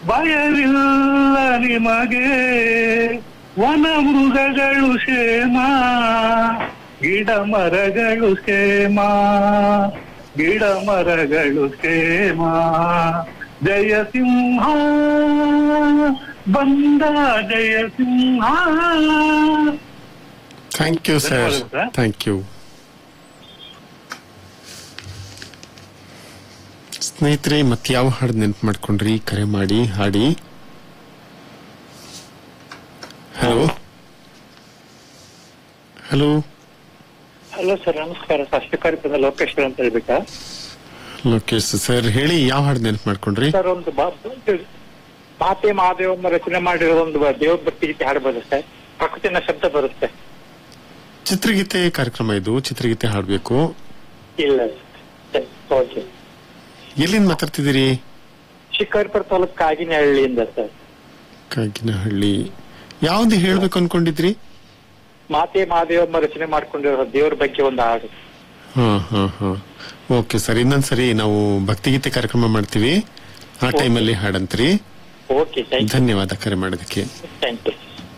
ಭಯವಿಲ್ಲ ನಿಮಗೆ ವನ ಮೃಗಗಳು ಕ್ಷೇಮ ಗಿಡ ಮರಗಳು ಕ್ಷೇಮ ಗಿಡ ಮರಗಳು ಕ್ಷೇಮ ಜಯ ಸಿಂಹ ಬಂದ Jayasimha thank you sir ಧನ್ಯವಾದಗಳು ಸರ್. ಥ್ಯಾಂಕ್ ಯು ಸ್ನೇಹಿತರೆ ಮತ್ತೆ ಯಾವ ಹಾಡು ನೆನ್ಪು ಮಾಡ್ಕೊಂಡ್ರಿ ಕರೆ ಮಾಡಿ ಹಾಡಿ ಹಲೋ ಹಲೋ ಹಲೋ ಸರ್ ನಮಸ್ಕಾರ ಸಸ್ಯಕಾರ್ಯದಿಂದ ಲೋಕೇಶ್ವರ್ ಅಂತ ಹೇಳ್ಬೇಕಾ ಲೋಕೇಶ್ ಸರ್ ಹೇಳಿ ಯಾವ ಹಾಡು ನೆನ್ಪು ಮಾಡ್ಕೊಂಡ್ರಿ ಸರ್ ಒಂದು ಬಾ- ಮಾತೆ ಮಹಾದೇವಮ್ಮ ರಚನೆ ಮಾಡಿರೋ ಒಂದು ಬ- ದೇವ್ರ ಭಕ್ತಿ ಗೀತೆ ಹಾಡು ಬರುತ್ತೆ ಪ್ರಕೃತಿನ ಶಬ್ದ ಬರುತ್ತೆ ಚಿತ್ರಗೀತೆ ಕಾರ್ಯಕ್ರಮ ಇದು ಚಿತ್ರಗೀತೆ ಹಾಡ್ಬೇಕು ಇಲ್ಲ ಸರ್ ಓಕೆ ಎಲ್ಲಿಂದ ಮಾತಾಡ್ತಿದ್ದೀರಿ ಶಿಕಾರಿಪುರ ತಾಲೂಕು ಕಾಗಿನಹಳ್ಳಿಯಿಂದ ಸರ್ ಕಾಗಿನಹಳ್ಳಿ ಯಾವ್ದು ಹೇಳ್ಬೇಕು ಅನ್ಕೊಂಡಿದ್ರಿ ಮಾತೆ ಮಹಾದೇವಮ್ಮ ರಚನೆ ಮಾಡ್ಕೊಂಡಿರೋ ದೇವ್ರ ಬಗ್ಗೆ ಒಂದು ಹಾಡು ಹಾ ಹಾ ಹಾ ಓಕೆ ಸರ್ ಇನ್ನೊಂದ್ಸರಿ ನಾವು ಭಕ್ತಿಗೀತೆ ಕಾರ್ಯಕ್ರಮ ಮಾಡ್ತೀವಿ ಆ ಟೈಮಲ್ಲಿ ಹಾಡಂತ್ರಿ ಓಕೆ ಥ್ಯಾಂಕ್ ಯು ಧನ್ಯವಾದ ಕರೆ ಮಾಡೋದಕ್ಕೆ ಥ್ಯಾಂಕ್ ಯು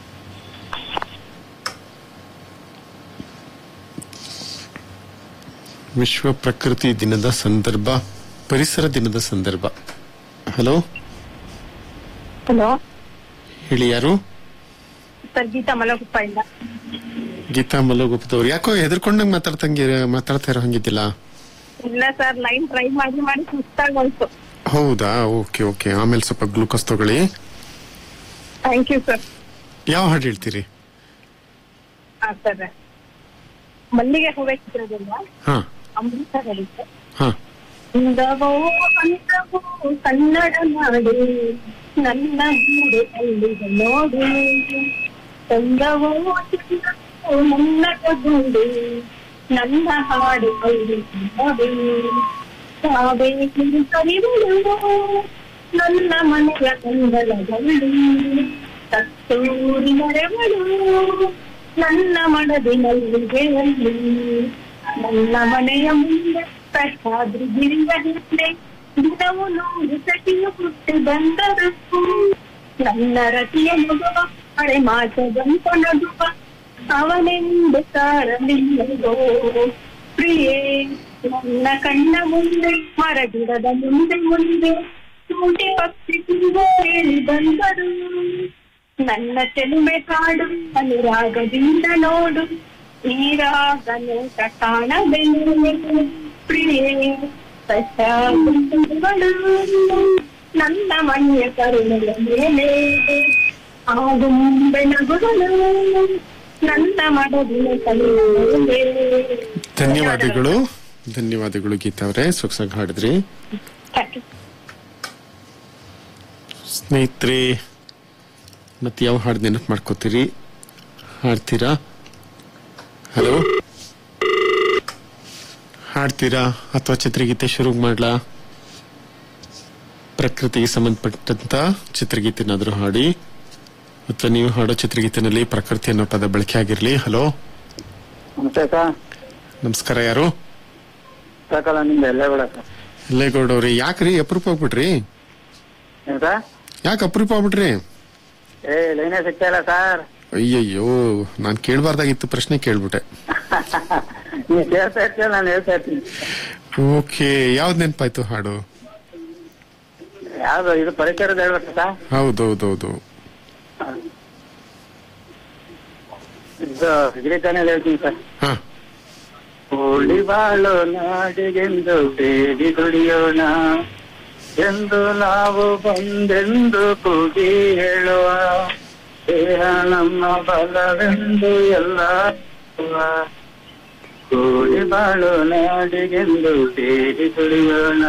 ವಿಶ್ವ ಪ್ರಕೃತಿ ದಿನದ ಸಂದರ್ಭ ಪರಿಸರ ದಿನದ ಸಂದರ್ಭ ಹಲೋ ಹಲೋ ಹೇಳಿ ಯಾರು ಸರ್ ಗೀತಾ ಮಲಗುಪ್ಪ ಇಂದ ಗೀತಾ ಮಲ್ಲಗುಪ್ಪದವ್ರು ಯಾಕೋ ಹೆದರ್ಕೊಂಡಂಗ್ ಮಾತಾಡ್ತಂಗೆ ಮಾತಾಡ್ತಾ ಇರೋ ಹಂಗಿದ್ದಿಲ್ಲ ಇಲ್ಲ ಸರ್ ಲೈನ್ ಟ್ರೈ ಮಾಡಿ ಮಾಡಿ ಸುಸ್ತಾಗೋಯ್ತು ಹೌದಾ ಓಕೆ ಓಕೆ ಆಮೇಲೆ ಸ್ವಲ್ಪ ಗ್ಲೂಕೋಸ್ ತಗೊಳ್ಳಿ ಥ್ಯಾಂಕ್ ಯು ಸರ್ ಯಾವ ಹಾಡು ಹೇಳ್ತೀರಿ ಹಾ ಸರ್ ಮಲ್ಲಿಗೆ ಹೂವೆ ಚಿತ್ರದಿಂದ ಹಾ ಅಮೃತ ಹೇಳಿದ್ದೆ ಹಾ ಅಂದವೋ ಅಂದವೋ ಕನ್ನಡ ನಾಡು ನನ್ನ ಗೂಡು ಅಲ್ಲಿದೆ ನೋಡು ಚಂದವೋ ಚಂದವೋ ನನ್ನ ಗೂಡು ನನ್ನ ಹಾಡು ಅಲ್ಲಿ ನೋಡು ತಾವೇ ಕರಿಗಳು ನನ್ನ ಮನೆಯ ಕಂದಲಗಳು ಕಸ್ತೂರಿ ಮರಗಳು ನನ್ನ ಮನದಿನಲ್ಲಿ ಬೆಳಲಿ ನನ್ನ ಮನೆಯ ಮುಂದೆ ಪ್ರಸಾದ್ರಿ ಗಿರಿಯ ಹಿಂದೆ ದಿನವು ನೂರು ಸತಿಯು ಹುಟ್ಟಿ ಬಂದರು ನನ್ನ ರತಿಯ ಮಗುವ ಹಳೆ ಮಾತ ಬಂತ ನಗುವ ಅವನೆಂದು ಸಾರಲಿಲ್ಲದೋ ಪ್ರಿಯೇ ನನ್ನ ಕಣ್ಣ ಮುಂದೆ ಮರಗಿಡದ ಮುಂದೆ ಮುಂದೆ ಸೂಟಿ ಪಕ್ಷಿ ಹೇಳಿ ಬಂದರು ನನ್ನ ಚೆಲುವೆ ಕಾಡು ಅನುರಾಗದಿಂದ ನೋಡು ಈ ರಾಗ ನೋಟ ಕಾಣಬೆನ್ನು ಪ್ರಿಯೇ ಸಸ್ಯಗಳು ನನ್ನ ಮಣ್ಯ ಕರುಣೆಯ ಮೇಲೆ ಆಗು ಬೆಳಗುಗಳು ನನ್ನ ಮಡದಿನ ಕಲಿಯೇ ಧನ್ಯವಾದಗಳು ಧನ್ಯವಾದಗಳು ಗೀತಾ ಅವರೇ ಸೊಗಸಾಗಿ ಹಾಡಿದ್ರಿ ಸ್ನೇಹಿತರೆ ಮತ್ತೆ ಯಾವ ಹಾಡು ನೆನಪು ಮಾಡ್ಕೋತೀರಿ ಹಾಡ್ತೀರಾ ಹಲೋ ಹಾಡ್ತೀರಾ ಅಥವಾ ಚಿತ್ರಗೀತೆ ಶುರು ಮಾಡ್ಲಾ ಪ್ರಕೃತಿಗೆ ಸಂಬಂಧಪಟ್ಟಂತ ಚಿತ್ರಗೀತೆನಾದ್ರೂ ಹಾಡಿ ಅಥವಾ ನೀವು ಹಾಡೋ ಚಿತ್ರಗೀತೆನಲ್ಲಿ ಪ್ರಕೃತಿ ಅನ್ನೋ ಪದ ಬಳಕೆ ಆಗಿರ್ಲಿ ಹಲೋ ನಮಸ್ತೆ ಸರ್ ನಮಸ್ಕಾರ ಯಾರು ಸಕಾಲ ನಿಮ್ದು ಎಲ್ಲೇ ಬೇಡ ಸರ್ ಇಲ್ಲೇಗೌಡ ಅವ್ರಿ ಯಾಕ್ರಿ ಅಪರೂಪ ಆಗ್ಬಿಟ್ರಿ ಏನ್ ಸರ್ ಯಾಕೆ ಅಪರೂಪ ಆಗ್ಬಿಟ್ರಿ ಏ ಲೈನೇ ಸಿಗ್ತಾ ಇಲ್ಲ ಸರ್ ಅಯ್ಯಯ್ಯೋ ನಾನ್ ಕೇಳ್ಬಾರ್ದಾಗಿತ್ತು ಪ್ರಶ್ನೆ ಕೇಳ್ಬಿಟ್ಟೆ ನೀವು ಕೇಳ್ತಾ ಇರ್ತೀರ ನಾನು ಹೇಳ್ತಾ ಇರ್ತೀನಿ ಓಕೆ ಯಾವ್ದು ನೆನ್ಪಾಯ್ತು ಹಾಡು ಯಾವ್ದು ಇದು ಪರಿಸರದ ಹೇಳ್ಬೇಕು ಸರ್ ಹೌದೌದೌದು ಇದು ಡಿಗ್ರಿ ಚಾನೆಲ್ ಹೇಳ್ತೀನಿ ಸರ್ ಹಾ ಕೂಡಿ ಬಾಳು ನಾಡಿಗೆಂದು ಸೇರಿ ದುಡಿಯೋಣ ಎಂದು ನಾವು ಬಂದೆಂದು ಕೂಗಿ ಹೇಳುವ ದೇಹ ನಮ್ಮ ಬಲವೆಂದು ಎಲ್ಲ ಹೇಳುವ. ಕೂಡಿ ಬಾಳು ನಾಡಿಗೆಂದು ಸೇರಿ ದುಡಿಯೋಣ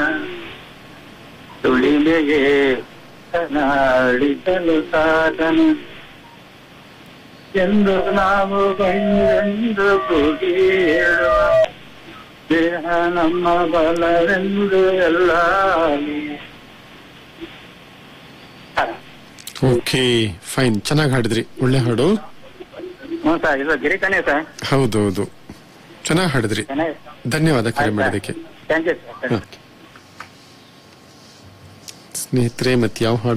ತುಳಿಮೆಗೆ ನಾಡಿಸಲು ಸಾಧನೆ ಎಂದು ನಾವು ಬಂದೆಂದು ಕೂಗಿ ಹೇಳುವ ದೇಹ ನಮ್ಮ ಬಲವೆಂದು ಎಲ್ಲ ಓಕೆ ಫೈನ್ ಚೆನ್ನಾಗಿ ಹಾಡಿದ್ರಿ ಒಳ್ಳೆ ಹಾಡು ಹ್ಞೂ ಸರ್ ಇದು ಗಿರಿತಾನೆ ಸರ್ ಹೌದೌದು ಚೆನ್ನಾಗಿ ಹಾಡಿದ್ರಿ ಚೆನ್ನಾಗಿ ಧನ್ಯವಾದ ಕರೆ ಮಾಡೋದಕ್ಕೆ ಥ್ಯಾಂಕ್ ಯು ಸರ್ ಓಕೆ. ಸ್ನೇಹಿತರೆ ಮತ್ತೆ ಯಾವ ಹಾಡು